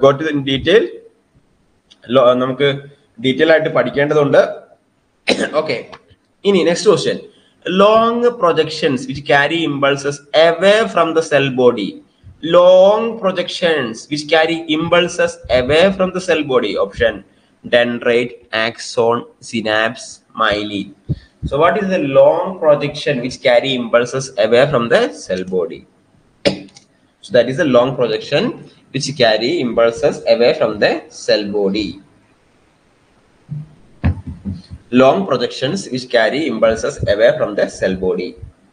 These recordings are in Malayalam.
ഗോ ടു ഡീറ്റെയിൽ നമുക്ക് ഡീറ്റെയിൽ ആയിട്ട് പഠിക്കേണ്ടതുണ്ട് ഓക്കെ ഇനി next question long projections which carry impulses away from the cell body long projections which carry impulses away from the cell body option dendrite, axon, synapse, myelin. So, what is the long projection which carry impulses away from the cell body? So, that is the long projection which carry impulses away from the cell body. Long projections which carry impulses away from the cell body.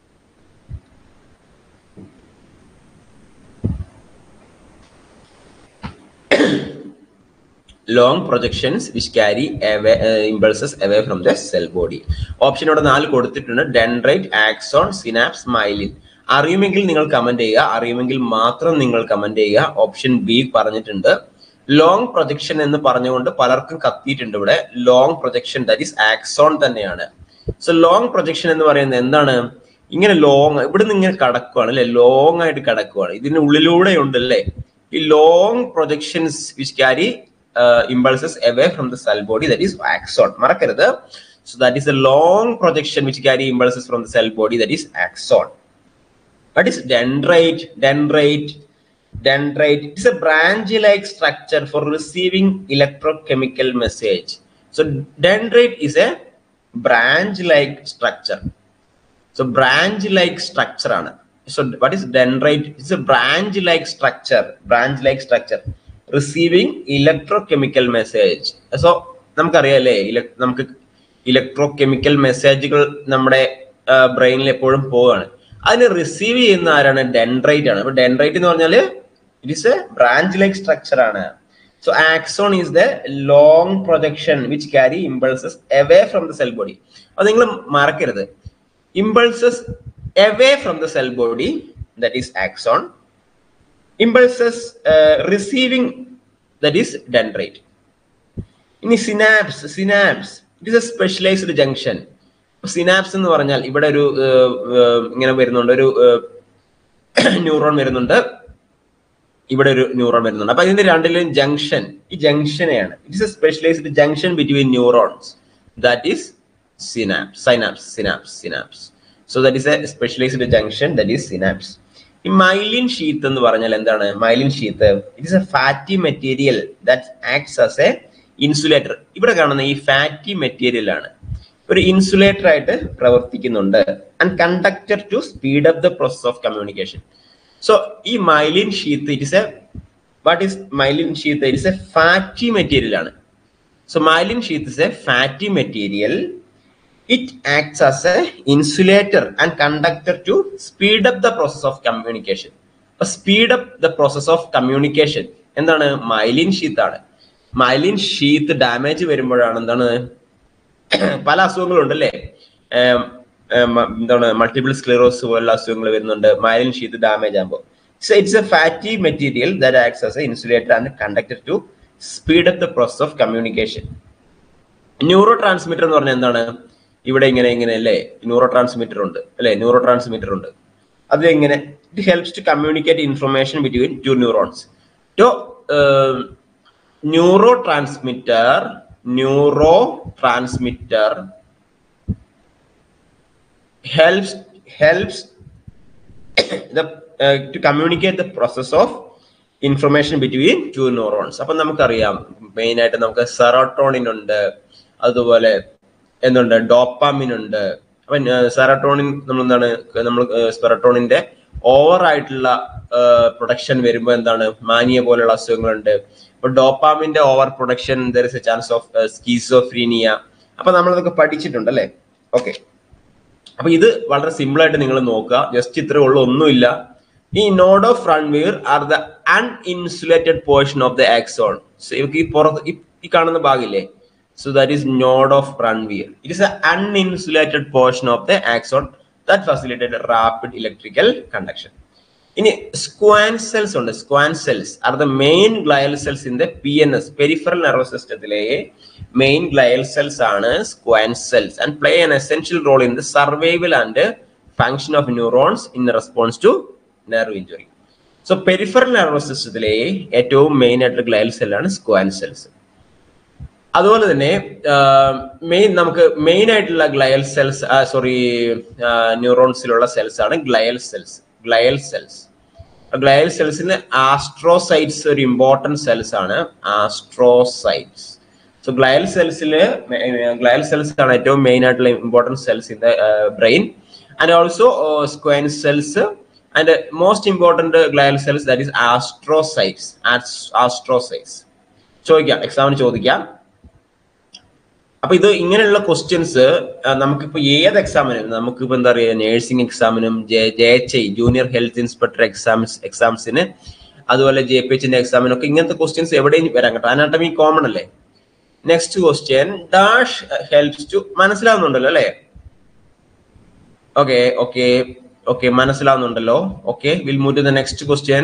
long projections which carry away, uh, impulses away from the cell body. Option ഇവിടെ നാല് കൊടുത്തിട്ടുണ്ട് ഡെൻഡ്രൈറ്റ് ആക്സോൺ സിനാപ്സ് മൈലിൻ അറിയുമെങ്കിൽ നിങ്ങൾ കമന്റ് ചെയ്യുക അറിയുമെങ്കിൽ മാത്രം നിങ്ങൾ കമന്റ് ചെയ്യുക ഓപ്ഷൻ ബി പറഞ്ഞിട്ടുണ്ട് ലോങ് പ്രൊജക്ഷൻ എന്ന് പറഞ്ഞുകൊണ്ട് പലർക്കും കത്തിയിട്ടുണ്ട് ഇവിടെ long projection that is axon തന്നെയാണ് സോ ലോങ് പ്രൊജക്ഷൻ എന്ന് പറയുന്നത് എന്താണ് ഇങ്ങനെ ലോങ് ഇവിടെ നിന്ന് ഇങ്ങനെ കടക്കുവാണ് അല്ലെ ലോങ് ആയിട്ട് കടക്കുവാണ് ഇതിന് ഉള്ളിലൂടെ ഉണ്ടല്ലേ ഈ long projections which carry impulses away from the cell body that is axon മറക്കരുത് so that is a long projection which carry impulses from the cell body that is axon what is dendrite dendrite dendrite it is a branch like structure for receiving electrochemical message so dendrite is a branch like structure so branch like structure ആണ് so what is dendrite it's a branch like structure branch like structure receiving electrochemical message so നമുക്കറിയാലേ നമുക്ക് ഇലക്ട്രോ കെമിക്കൽ മെസ്സേജുകൾ നമ്മുടെ ബ്രെയിനിൽ എപ്പോഴും പോവുകയാണ് അതിന് റിസീവ് ചെയ്യുന്ന ആരാണ് ഡെൻഡ്രൈറ്റ് ആണ് അപ്പൊ ഡെൻഡ്രൈറ്റ് എന്ന് പറഞ്ഞാൽ it is a branch like structure ആണ് so axon is the long projection which carry impulses away from the cell body അത് നിങ്ങൾ മറക്കരുത് impulses away from the cell body that is axon impulses uh, receiving that is dendrite ഇനി synapse synapse it is a specialised junction synapse എന്ന് പറഞ്ഞാൽ ഇവിടെ ഒരു ഇങ്ങനെ വരുന്നുണ്ട് ഒരു ന്യൂറോൺ വരുന്നുണ്ട് ഇവിടെ ഒരു ന്യൂറോൺ വരുന്നുണ്ട് അപ്പൊ ഇതിന്റെ രണ്ടിലും ജംഗ്ഷൻ ഈ ജംഗ്ഷനെയാണ് it is a specialised junction between neurons that is synapse synapse synapse synapse so that is a specialised junction that is synapse ഈ മൈലിൻ ഷീത്ത് എന്ന് പറഞ്ഞാൽ എന്താണ് myelin sheath it is a fatty material that acts as a insulator ഇവിടെ കാണുന്ന ഈ ഫാറ്റി മെറ്റീരിയൽ ആണ് ഒരു ഇൻസുലേറ്റർ ആയിട്ട് പ്രവർത്തിക്കുന്നുണ്ട് and conductor to speed up the process of communication so ഈ myelin sheath it is a what is myelin sheath it is a fatty material ആണ് so myelin sheath is a fatty material it acts as a insulator and conductor to speed up the process of communication അപ്പൊ speed up the process of communication എന്താണ് മൈലിൻ ഷീത്ത് ആണ് മൈലിൻ ഷീത്ത് ഡാമേജ് വരുമ്പോഴാണ് എന്താണ് പല അസുഖങ്ങളുണ്ട് അല്ലേ എന്താണ് മൾട്ടിപ്പിൾ സ്ക്ലിറോസ് പോലുള്ള അസുഖങ്ങൾ വരുന്നുണ്ട് മൈലിൻ ഷീത്ത് ഡാമേജ് ആകുമ്പോൾ so it's a fatty material that acts as a insulator and conductor to speed up the process of communication neurotransmitter എന്ന് പറഞ്ഞാൽ എന്താണ് ഇവിടെ ഇങ്ങനെ ഇങ്ങനെ അല്ലേ ന്യൂറോ ട്രാൻസ്മിറ്റർ ഉണ്ട് അല്ലെ ന്യൂറോ ട്രാൻസ്മിറ്റർ ഉണ്ട് അത് എങ്ങനെ it helps to communicate information between two neurons to neurotransmitter neurotransmitter helps helps the uh, to communicate the process of information between two neurons അപ്പൊ നമുക്കറിയാം മെയിൻ ആയിട്ട് നമുക്ക് സെറോട്ടോണിൻ ഉണ്ട് അതുപോലെ എന്തുണ്ട് ഡോപ്പാമിൻ ഉണ്ട് അപ്പൊ സെറട്ടോണിൻ നമ്മൾ എന്താണ് നമ്മൾ സെറട്ടോണിന്റെ ഓവർ ആയിട്ടുള്ള പ്രൊഡക്ഷൻ വരുമ്പോൾ എന്താണ് മാനിയ പോലുള്ള അസുഖങ്ങളുണ്ട് ഇപ്പൊ ഡോപ്പാമിന്റെ over production there is a chance of schizophrenia അപ്പൊ നമ്മളതൊക്കെ പഠിച്ചിട്ടുണ്ട് അല്ലെ ഓക്കെ അപ്പൊ ഇത് വളരെ സിമ്പിൾ ആയിട്ട് നിങ്ങൾ നോക്കുക ജസ്റ്റ് ഇത്രേ ഉള്ളൂ ഒന്നുമില്ല ഈ node of Ranvier are the uninsulated portion of the axon ഈ പുറത്ത് ഈ കാണുന്ന ഭാഗമില്ലേ So that is node of Ranvier. It is an uninsulated portion of the axon that facilitated rapid electrical conduction. ഇനി സ്ക്വാൻ സെൽസ് ഉണ്ട് Schwann cells are the main glial cells in the P N S peripheral nervous സിസ്റ്റത്തിലെ മെയിൻ ഗ്ലയൽ സെൽസ് ആണ് Schwann cells and play an essential role in the survival and function of neurons in response to nerve injury so peripheral nervous സിസ്റ്റത്തിലെ ഏറ്റവും മെയിൻ ആയിട്ടുള്ള ഗ്ലയൽ സെല്ലാണ് സ്ക്വാൻ സെൽസ് അതുപോലെ തന്നെ മെയിൻ നമുക്ക് മെയിൻ ആയിട്ടുള്ള ഗ്ലയൽ സെൽസ് സോറി ന്യൂറോൺസിലുള്ള സെൽസ് ആണ് glial cells glial cells glial സെൽസിന് ആസ്ട്രോസൈറ്റ്സ് ഒരു ഇമ്പോർട്ടൻറ്റ് സെൽസ് ആണ് ആസ്ട്രോസൈറ്റ്സ് സോ ഗ്ലയൽ സെൽസിൽ ഗ്ലയൽ സെൽസ് ആണ് ഏറ്റവും മെയിൻ ആയിട്ടുള്ള important cells in the brain and also Schwann cells and most important glial cells that is astrocytes astrocytes ചോദിക്കാം എക്സാമിന് ചോദിക്കാം അപ്പൊ ഇത് ഇങ്ങനെയുള്ള ക്വസ്റ്റ്യൻസ് നമുക്കിപ്പോ ഏത് എക്സാമിനും നമുക്കിപ്പോ എന്താ പറയുക നേഴ്സിംഗ് എക്സാമിനും J J H I junior health inspector exams എക്സാംസിന് അതുപോലെ ജെ പി എച്ചിന്റെ എക്സാമിനൊക്കെ ഇങ്ങനത്തെ ക്വസ്റ്റ്യൻസ് എവിടെയും വരാൻ കേട്ടോ അനാട്ടമി കോമൺ അല്ലേ next question dash helps to മനസ്സിലാവുന്നുണ്ടല്ലോ അല്ലേ ഓക്കെ ഓക്കെ ഓക്കെ മനസ്സിലാവുന്നുണ്ടല്ലോ okay will move to the next question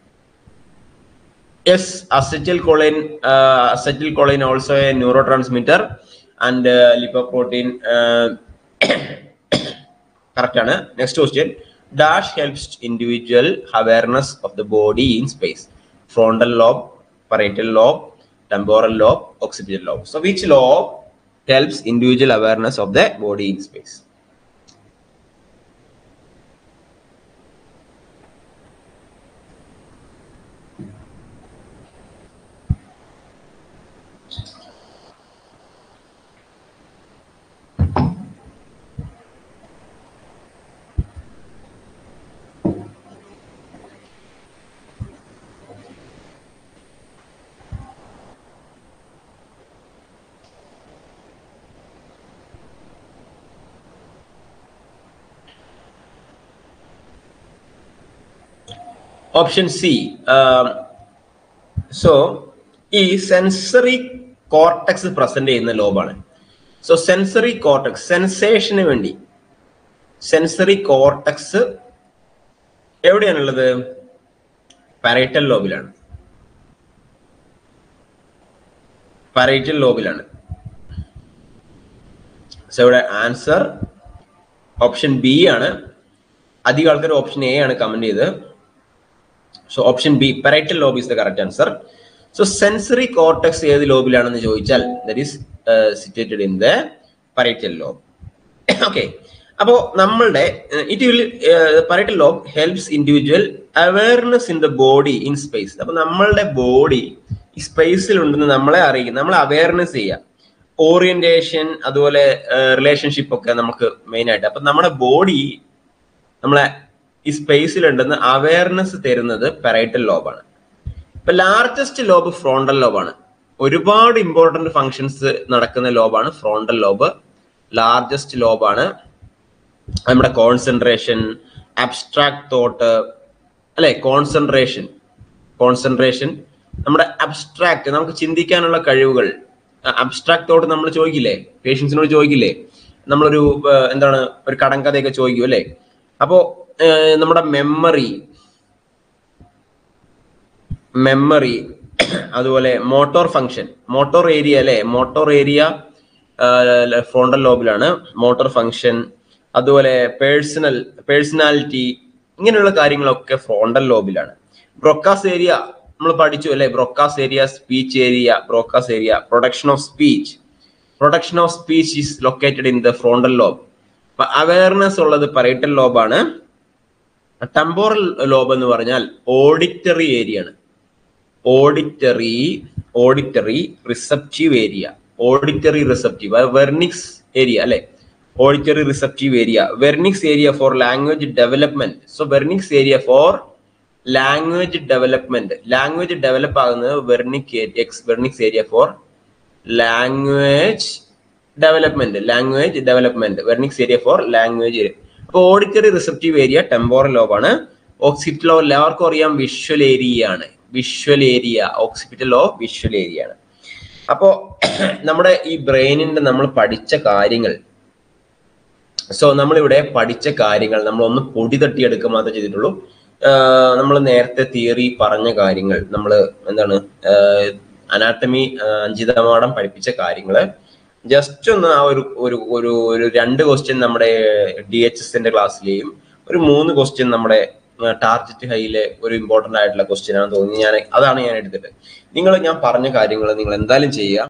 yes അസറ്റിൽ uh, acetylcholine also a neurotransmitter and uh, lipoprotein uh, correct ആണ് next question dash helps individual awareness of the body in space frontal lobe parietal lobe temporal lobe occipital lobe so which lobe helps individual awareness of the body in space option C so ഈ സെൻസറി കോർട്ടക്സ് പ്രസന്റ് ചെയ്യുന്ന ലോബാണ് സോ സെൻസറി കോർട്ടക്സ് സെൻസേഷന് വേണ്ടി സെൻസറി കോർട്ടക്സ് എവിടെയാണുള്ളത് പാരൈറ്റൽ ലോബിലാണ് പാരൈറ്റൽ ലോബിലാണ് സോ ഇവിടെ ആൻസർ ഓപ്ഷൻ ബി ആണ് അധികം ആൾക്കാർ ഓപ്ഷൻ എ ആണ് കമന്റ് ചെയ്ത് so option B parietal lobe is the correct answer so sensory cortex ഏത് ലോബിലാണെന്ന് ചോദിച്ചാൽ that is situated in the parietal lobe okay അപ്പോ നമ്മളുടെ it will parietal lobe helps individual awareness in the body in space അപ്പൊ നമ്മളുടെ ബോഡി ഈ സ്പേസിൽ ഉണ്ടെന്ന് നമ്മളെ അറിയിക്കും നമ്മളെ അവയർനെസ് ചെയ്യുക ഓറിയന്റേഷൻ അതുപോലെ റിലേഷൻഷിപ്പ് ഒക്കെ നമുക്ക് മെയിൻ ആയിട്ട് അപ്പൊ നമ്മുടെ ബോഡി നമ്മളെ ഈ സ്പേസിലുണ്ടെന്ന് അവയർനെസ് തരുന്നത് പെറൈറ്റൽ ലോബാണ് ഇപ്പൊ ലാർജസ്റ്റ് ലോബ് ഫ്രോണ്ടൽ ലോബാണ് ഒരുപാട് ഇമ്പോർട്ടന്റ് ഫങ്ഷൻസ് നടക്കുന്ന ലോബാണ് ഫ്രോണ്ടൽ ലോബ് ലാർജസ്റ്റ് ലോബാണ് നമ്മുടെ കോൺസെൻട്രേഷൻ അബ്സ്ട്രാക്ട് തോട്ട് അല്ലെ കോൺസെൻട്രേഷൻ കോൺസെൻട്രേഷൻ നമ്മുടെ അബ്സ്ട്രാക്ട് നമുക്ക് ചിന്തിക്കാനുള്ള കഴിവുകൾ അബ്സ്ട്രാക്ട് തോട്ട് നമ്മൾ ചോദിക്കില്ലേ പേഷ്യൻസിനോട് ചോദിക്കില്ലേ നമ്മളൊരു എന്താണ് ഒരു കടങ്കഥയൊക്കെ ചോദിക്കും അല്ലേ അപ്പോ നമ്മുടെ മെമ്മറി മെമ്മറി അതുപോലെ മോട്ടോർ ഫങ്ഷൻ മോട്ടോർ ഏരിയ അല്ലെ മോട്ടോർ ഏരിയ ഫ്രോണ്ടൽ ലോബിലാണ് മോട്ടോർ ഫങ്ഷൻ അതുപോലെ പേഴ്സണൽ പേഴ്സണാലിറ്റി ഇങ്ങനെയുള്ള കാര്യങ്ങളൊക്കെ ഫ്രോണ്ടൽ ലോബിലാണ് ബ്രൊക്കാസ് ഏരിയ നമ്മൾ പഠിച്ചു അല്ലെ Broca's area speech area Broca's area production of speech production of speech is located in the frontal lobe അപ്പൊ അവയർനെസ് ഉള്ളത് പറൈറ്റൽ ലോബാണ് ടെമ്പോറൽ ലോബ് എന്ന് പറഞ്ഞാൽ ഓഡിറ്ററി ഏരിയ ആണ് auditory auditory receptive area auditory receptive Wernicke's area അല്ലെ auditory receptive area Wernicke's area for language development so Wernicke's area for language development language develop ആകുന്നത് Wernicke's Wernicke's area for language development language development Wernicke's area for language അപ്പൊ ഓഡിറ്ററി റിസപ്റ്റീവ് ഏരിയ ടെമ്പോറൽ ലോബാണ് ഓക്സിപിറ്റൽ ലോ എല്ലാവർക്കും അറിയാം വിഷ്വൽ ഏരിയ ആണ് visual area occipital lobe visual area ആണ് അപ്പോ നമ്മുടെ ഈ ബ്രെയിനിന്റെ നമ്മൾ പഠിച്ച കാര്യങ്ങൾ സോ നമ്മളിവിടെ പഠിച്ച കാര്യങ്ങൾ നമ്മൾ ഒന്ന് പൊടി തട്ടിയെടുക്കുക മാത്രമേ ചെയ്തിട്ടുള്ളൂ നമ്മൾ നേരത്തെ തിയറി പറഞ്ഞ കാര്യങ്ങൾ നമ്മൾ എന്താണ് അനാട്ടമി അഞ്ചിതമാടം പഠിപ്പിച്ച കാര്യങ്ങള് ജസ്റ്റ് ഒന്ന് ആ ഒരു ഒരു ഒരു ഒരു രണ്ട് ക്വസ്റ്റ്യൻ നമ്മുടെ ഡി എച്ച് എസിന്റെ ക്ലാസ്സിലെയും ഒരു മൂന്ന് ക്വസ്റ്റ്യൻ നമ്മുടെ ടാർജറ്റ് ഹൈയിലെ ഒരു ഇമ്പോർട്ടന്റ് ആയിട്ടുള്ള ക്വസ്റ്റ്യൻ ആണെന്ന് തോന്നി ഞാൻ അതാണ് ഞാൻ എടുത്തിട്ട് നിങ്ങൾ ഞാൻ പറഞ്ഞ കാര്യങ്ങൾ നിങ്ങൾ എന്തായാലും ചെയ്യുക